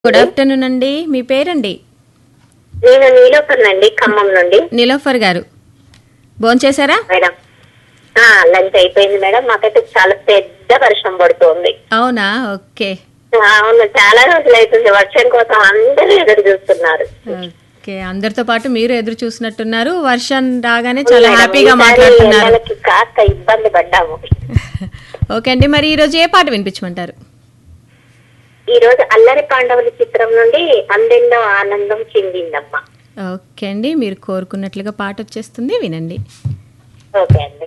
good afternoon అండి మీ పేరండి నేను నీలోపర్నండి ఖమ్మం నుండి నిలోఫర్ గారు భోంచేశారా మేడం ఆ, లంచ్ అయిపోయింది మేడం మాకైతే చాలా పెద్ద వర్షం పడుతోంది అవునా ఓకే అవును చాలా రోజులు అవుతుంది వర్షం కోసం అందరూ ఎదురు చూస్తున్నారు ఓకే అందరితో పాటు మీరు ఎదురు చూసినట్టున్నారు వర్షం రాగానే చాలా మేడం, హ్యాపీగా ఈసారి మాట్లాడుతున్నారు ఎండలకి కాస్త ఇబ్బంది పడ్డాము ఓకే అండి మరి ఈ రోజు ఏ పాట వినిపించమంటారు ఈ రోజు అల్లరి పాండవుల చిత్రం నుండి అందెంలో ఆనందం చెందిందమ్మా ఓకే అండి మీరు కోరుకున్నట్లుగా పాట వచ్చేస్తుంది వినండి ఓకే అండి